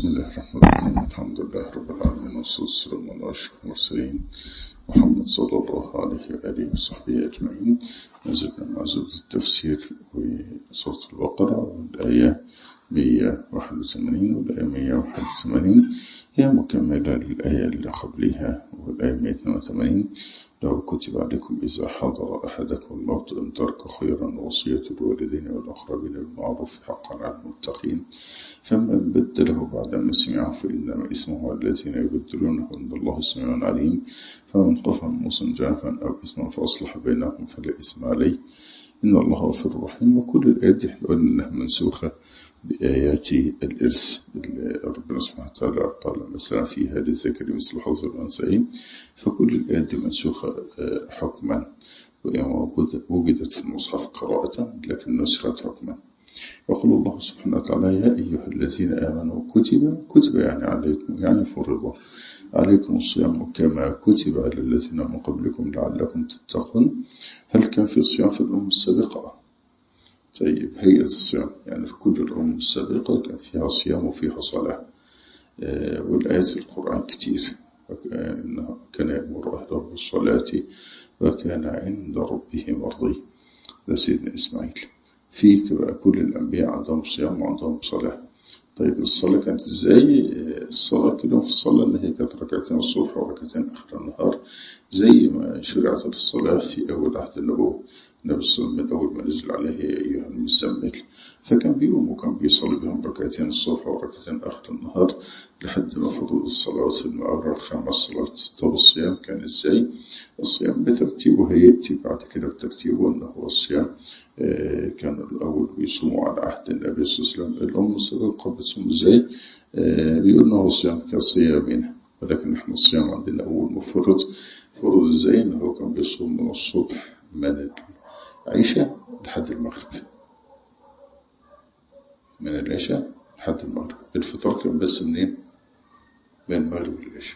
بسم الله الرحمن الرحيم الحمد لله رب العالمين والصلاة والسلام على أشرف المرسلين محمد صلى الله عليه وآله وصحبه أجمعين نزلنا مع زبدة التفسير وسورة البقرة والآية 181 والآية 181 هي مكملة للآية اللي قبلها والآية 182 لو كتب عليكم إذا حضر أحدكم الموت أن ترك خيرا وصية الوالدين والأقربين بالمعروف حقا على المتقين فمن بدله بعد ما سمعه فإنما اسمه على الذين يبدلونه إن الله سميع عليم فمن قف موسى جافا أو اسما فأصلح بينهم فلا إثم عليه إن الله غفور رحيم وكل الآيات احنا قلنا إنها منسوخة بآيات الإرث ربنا سبحانه وتعالى قال مثلا فيها للذكر مثل حظ الأنثيين فكل الآيات دي منسوخة حكما وجدت في المصحف قراءة لكن نسخت حكما يقول الله سبحانه وتعالى يا أيها الذين آمنوا كتب كتب يعني عليكم يعني فرض عليكم الصيام كما كتب على الذين من قبلكم لعلكم تتقون هل كان في صيام في الأمم السابقة طيب هيئة الصيام يعني في كل الأمم السابقة كان فيها صيام وفيها صلاة والآيات في القرآن كتير إنه كان يأمر أهله بالصلاة وكان عند ربه مرضي ده سيدنا إسماعيل في كل الأنبياء عندهم صيام وعندهم صلاة طيب الصلاة كانت ازاي الصلاة كده في الصلاة اللي هي كانت ركعتين الصبح وركعتين آخر النهار زي ما شرعت الصلاة في أول عهد النبوة النبي صلى الله عليه وسلم من أول ما نزل عليه يا أيها المزمل فكان بيقوم وكان بيصلي بهم ركعتين الصبح وركعتين آخر النهار لحد ما فضول الصلوات المعرة خمس صلوات طب الصيام كان ازاي الصيام بترتيبه هيأتي بعد كده بترتيبه أنه هو الصيام كان الأول بيصوموا على عهد النبي صلى الله عليه وسلم الأم السابقة بتصوم ازاي بيقول أنه الصيام كصيامنا ولكن احنا الصيام عندنا أول مفرد فرض ازاي أنه هو كان بيصوم من الصبح من العشاء لحد المغرب من العشاء لحد المغرب الفطار كان بس منين من المغرب للعشاء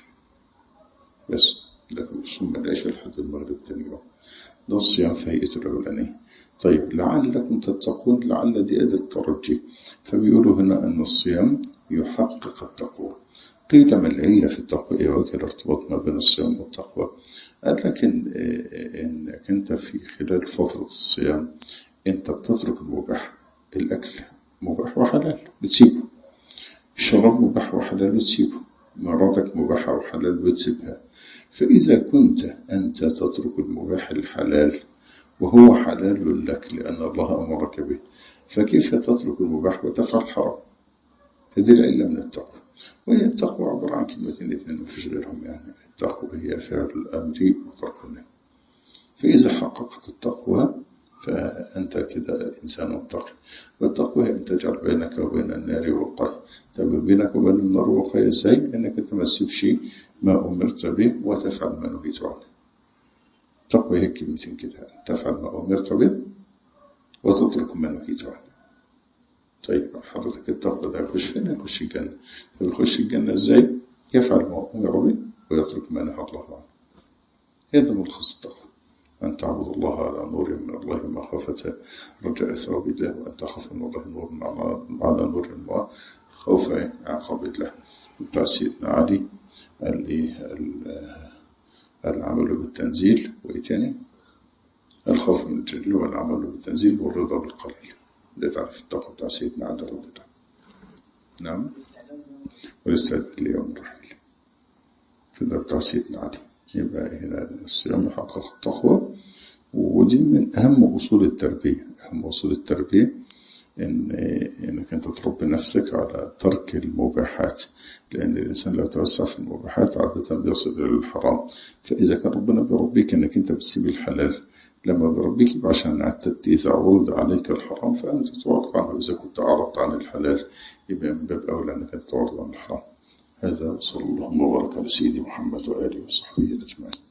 بس لكن بيصوم من العشاء لحد المغرب تاني يوم ده الصيام في هيئته الأولانية طيب لعلكم تتقون لعل دي أداة ترجي فبيقولوا هنا أن الصيام يحقق التقوى قيل ما العلة في التقوى إيه وجه الارتباط ما بين الصيام والتقوى قال لك إن إنك أنت في خلال فترة الصيام أنت بتترك المباح الأكل مباح وحلال بتسيبه الشراب مباح وحلال بتسيبه مراتك مباحة وحلال بتسيبها فإذا كنت أنت تترك المباح الحلال وهو حلال لك لأن الله أمرك به فكيف تترك المباح وتفعل حرام هذه العلة من التقوى وهي التقوى عبارة عن كلمتين اثنين مفيش غيرهم يعني التقوى هي فعل الأمر وترك النهي فإذا حققت التقوى فأنت كده إنسان متقي والتقوى هي أن تجعل بينك وبين النار وقاية طب بينك وبين النار وقاية إزاي؟ إنك أنت ما تسيبش ما أمرت به وتفعل ما نهيت عنه تقوى هي كلمتين كده تفعل ما أمرت به وتترك ما نهيت عنه طيب حضرتك التقوى ده يخش فين؟ يخش الجنة فيخش الجنة إزاي؟ يفعل ما أمر به ويترك ما نهى الله عنه هذا ملخص التقوى أن تعبد الله على نور من الله مخافة رجاء ثواب الله وأن تخاف من الله نور على نور الله خوف عقاب الله بتاع سيدنا علي قال إيه العمل بالتنزيل وإيه تاني الخوف من الجليل والعمل بالتنزيل والرضا بالقليل ده تعرف التقوى بتاع سيدنا علي رضي الله نعم والاستعداد ليوم الرحيل فده بتاع سيدنا علي يبقى هنا الصيام يحقق التقوى ودي من أهم أصول التربية أهم أصول التربية إن إنك أنت تربي نفسك على ترك المباحات لأن الإنسان لو توسع في المباحات عادة بيصل إلى الحرام فإذا كان ربنا بيربيك إنك أنت بتسيب الحلال لما بيربيك يبقى عشان اعتدت إذا عرض عليك الحرام فأنت تعرض عنه إذا كنت أعرضت عن الحلال يبقى من باب أولى أنك تعرض عن الحرام هذا صلى الله وبارك على سيدي محمد وآله وصحبه أجمعين